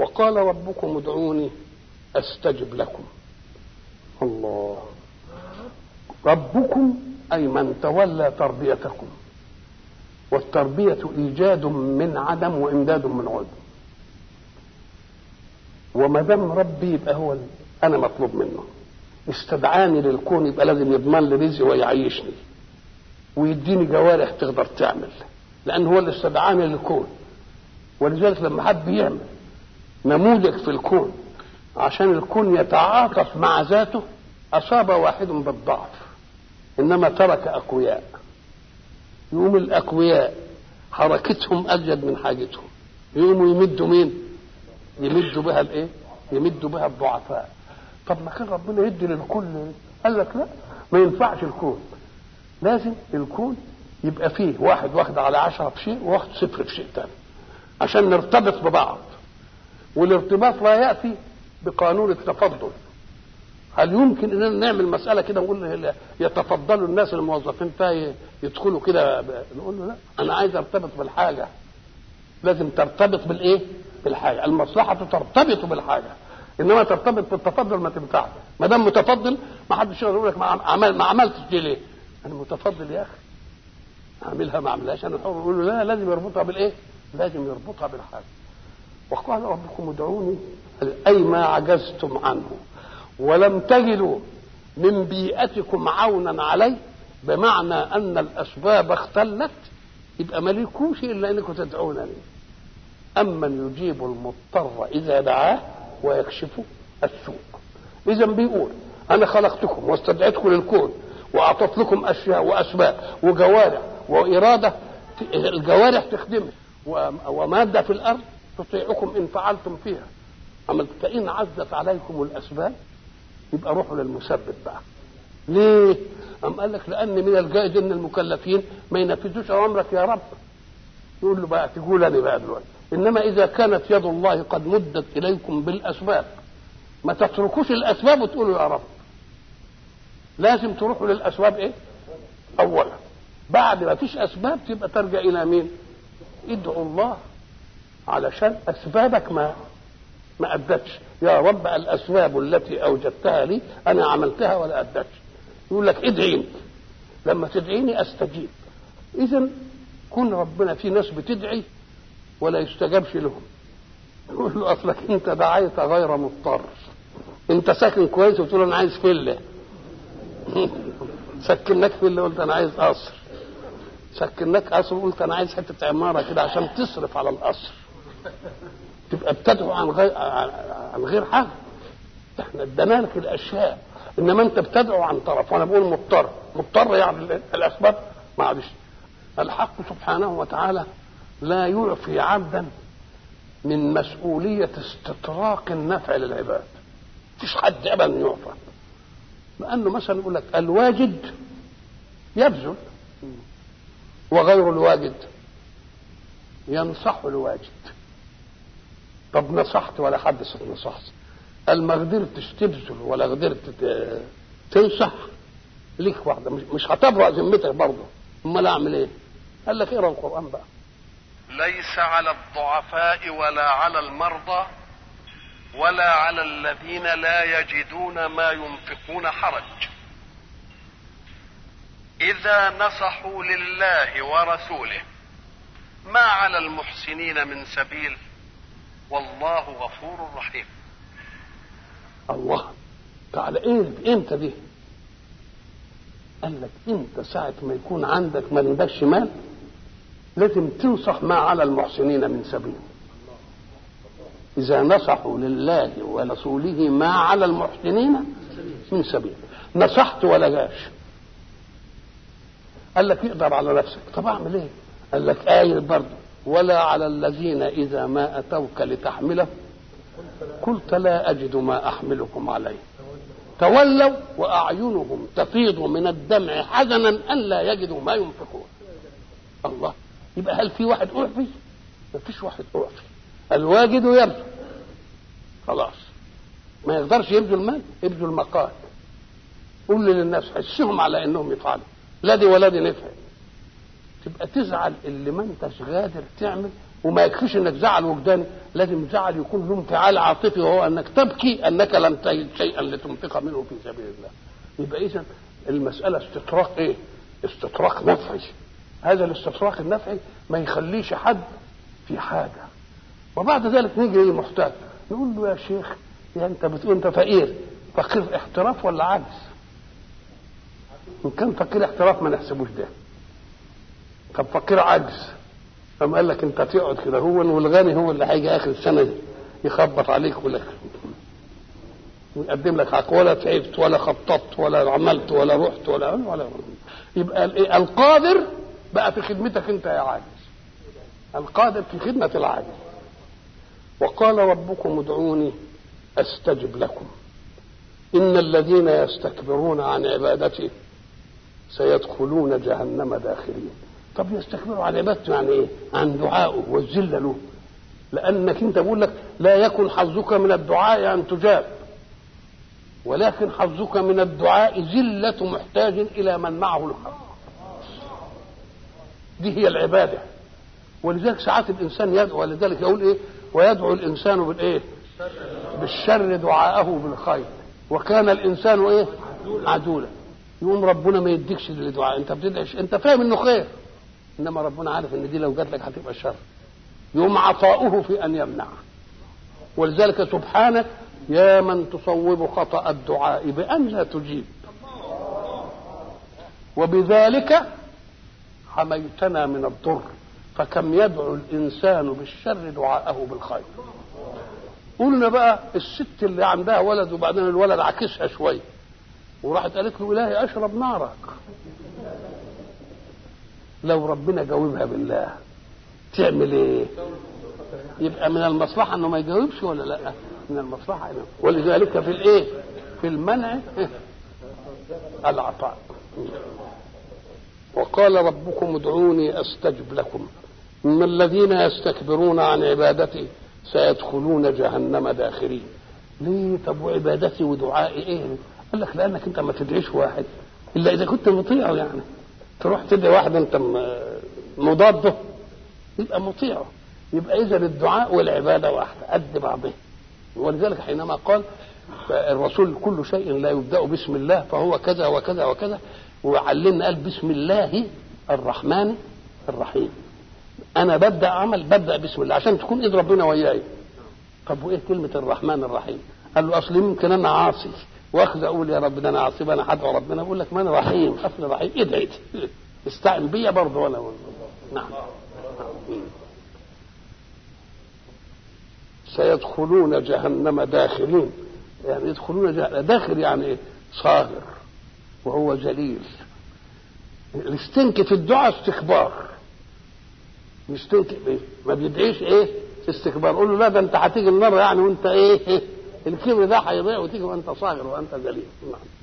وقال ربكم ادعوني استجب لكم الله ربكم اي من تولى تربيتكم والتربيه ايجاد من عدم وامداد من عدم وما دام ربي يبقى هو انا مطلوب منه استدعاني للكون يبقى لازم يضمن لي رزقي ويعيشني ويديني جوارح تقدر تعمل لان هو اللي استدعاني للكون ولذلك لما حب يعمل نموذج في الكون عشان الكون يتعاطف مع ذاته اصاب واحد بالضعف انما ترك اقوياء يقوم الاقوياء حركتهم ازيد من حاجتهم يقوموا يمدوا مين يمدوا بها الايه يمدوا بها الضعفاء طب ما كان ربنا يدي للكل قال لك لا ما ينفعش الكون لازم الكون يبقى فيه واحد واخد على عشرة في شيء وواحد صفر في شيء تاني عشان نرتبط ببعض والارتباط لا يأتي بقانون التفضل هل يمكن اننا نعمل مساله كده ونقول يتفضلوا الناس الموظفين فيها يدخلوا كده نقول له لا انا عايز ارتبط بالحاجه لازم ترتبط بالايه؟ بالحاجه المصلحه ترتبط بالحاجه انما ترتبط بالتفضل ما تنفعش ما دام متفضل ما حدش يقدر يقول لك ما عمل ما عملتش دي ليه؟ انا متفضل يا اخي اعملها ما اعملهاش انا حر يقول له لا لازم يربطها بالايه؟ لازم يربطها بالحاجه وقال ربكم ادعوني اي ما عجزتم عنه ولم تجدوا من بيئتكم عونا عليه بمعنى ان الاسباب اختلت يبقى ملكوش الا انكم تدعونني امن يجيب المضطر اذا دعاه ويكشف السوء اذا بيقول انا خلقتكم واستدعيتكم للكون واعطيت لكم اشياء واسباب وجوارح واراده الجوارح تخدمه وماده في الارض تطيعكم ان فعلتم فيها اما فان عزت عليكم الاسباب يبقى روحوا للمثبت بقى ليه؟ أم قال لك لأن من الجائز أن المكلفين ما ينفذوش أوامرك يا رب يقول له بقى تقول أنا بقى دلوقتي إنما إذا كانت يد الله قد مدت إليكم بالأسباب ما تتركوش الأسباب وتقولوا يا رب لازم تروحوا للأسباب إيه؟ أولا بعد ما فيش أسباب تبقى ترجع إلى مين؟ ادعوا الله علشان أسبابك ما ما أدتش يا رب الأسباب التي أوجدتها لي أنا عملتها ولا أدتش يقول لك ادعيني لما تدعيني أستجيب إذا كون ربنا في ناس بتدعي ولا يستجابش لهم يقول له أصلك أنت دعيت غير مضطر أنت ساكن كويس وتقول أنا عايز فيلا سكناك فيلا قلت أنا عايز قصر سكناك قصر قلت أنا عايز حتة عمارة كده عشان تصرف على القصر تبقى بتدعو عن غير عن غير حاجه احنا ادينا لك الاشياء انما انت بتدعو عن طرف وانا بقول مضطر مضطر يعني الاسباب معلش الحق سبحانه وتعالى لا يعفي عبدا من مسؤولية استطراق النفع للعباد مفيش حد ابدا يعفى لانه مثلا يقول لك الواجد يبذل وغير الواجد ينصح الواجد طب نصحت ولا حد نصحت قال ما قدرتش تبذل ولا قدرت تنصح ليك واحده مش هتبرأ ذمتك برضه امال اعمل ايه؟ قال لك اقرا القران بقى ليس على الضعفاء ولا على المرضى ولا على الذين لا يجدون ما ينفقون حرج اذا نصحوا لله ورسوله ما على المحسنين من سبيل والله غفور رحيم الله تعالى ايه امتى دي قال لك انت ساعة ما يكون عندك ما عندكش مال لازم تنصح ما على المحسنين من سبيل إذا نصحوا لله ورسوله ما على المحسنين من سبيل نصحت ولا جاش قال لك اقدر على نفسك طب اعمل ايه قال لك آية برضه ولا على الذين إذا ما أتوك لتحمله قلت لا أجد ما أحملكم عليه تولوا وأعينهم تفيض من الدمع حزنا أن لا يجدوا ما ينفقون الله يبقى هل في واحد أعفي؟ ما فيش واحد أعفي الواجد يبذل خلاص ما يقدرش يبذل مال يبذل مقال قول للناس حسهم على انهم يفعلوا لا دي ولا دي نفع تبقى تزعل اللي ما انتش قادر تعمل وما يكفيش انك زعل وجداني لازم زعل يكون له انفعال عاطفي وهو انك تبكي انك لم تجد شيئا لتنفق منه في سبيل الله يبقى اذا المساله استطراق ايه استطراق نفعي هذا الاستطراق النفعي ما يخليش حد في حاجه وبعد ذلك نيجي للمحتاج نقول له يا شيخ يا انت بتقول انت فقير فقير احتراف ولا عجز ان كان فقير احتراف ما نحسبوش ده طب فقير عجز قام قال لك انت تقعد كده هو والغني هو اللي هيجي اخر السنه يخبط عليك ولا ويقدم لك عقل ولا تعبت ولا خططت ولا عملت ولا رحت ولا ولا يبقى القادر بقى في خدمتك انت يا عاجز القادر في خدمه العاجز وقال ربكم ادعوني استجب لكم ان الذين يستكبرون عن عبادتي سيدخلون جهنم داخلين طب يستكبروا عن عبادته يعني ايه عن دعائه والذله له لانك انت بقول لك لا يكن حظك من الدعاء ان تجاب ولكن حظك من الدعاء ذله محتاج الى من معه الحق دي هي العباده ولذلك ساعات الانسان يدعو ولذلك يقول ايه ويدعو الانسان بالايه بالشر دعاءه بالخير وكان الانسان ايه عدولا يقوم ربنا ما يديكش للدعاء انت بتدعش انت فاهم انه خير انما ربنا عارف ان دي لو جات لك هتبقى شر يقوم عطاؤه في ان يمنع ولذلك سبحانك يا من تصوب خطا الدعاء بان لا تجيب وبذلك حميتنا من الضر فكم يدعو الانسان بالشر دعاءه بالخير قلنا بقى الست اللي عندها ولد وبعدين الولد عكسها شويه وراحت قالت له الهي اشرب نارك لو ربنا جاوبها بالله تعمل ايه يبقى من المصلحه انه ما يجاوبش ولا لا من المصلحه إنه. ولذلك في الايه في المنع العطاء وقال ربكم ادعوني استجب لكم ان الذين يستكبرون عن عبادتي سيدخلون جهنم داخرين ليه طب وعبادتي ودعائي ايه قال لك لانك انت ما تدعيش واحد الا اذا كنت مطيعه يعني تروح تدعي واحد انت مضاده يبقى مطيعه يبقى اذا الدعاء والعباده واحده قد بعضها ولذلك حينما قال الرسول كل شيء لا يبدا باسم الله فهو كذا وكذا وكذا وعلمنا قال بسم الله الرحمن الرحيم انا ببدا عمل ببدا بسم الله عشان تكون ايد ربنا وياي طب وايه كلمه الرحمن الرحيم قال له اصل يمكن انا عاصي واخذ اقول يا رب ده انا عاصي انا هدعو ربنا اقول لك ما انا رحيم اصل رحيم ادعي استعن بيا برضه وانا نعم سيدخلون جهنم داخلين يعني يدخلون جهنم داخل يعني ايه صاغر وهو جليل الاستنك في الدعاء استكبار يستنك إيه؟ ما بيدعيش ايه استكبار قول له لا ده انت هتيجي النار يعني وانت ايه, إيه؟ الكبر ده هيضيع وتيجي وانت صاغر وانت ذليل نعم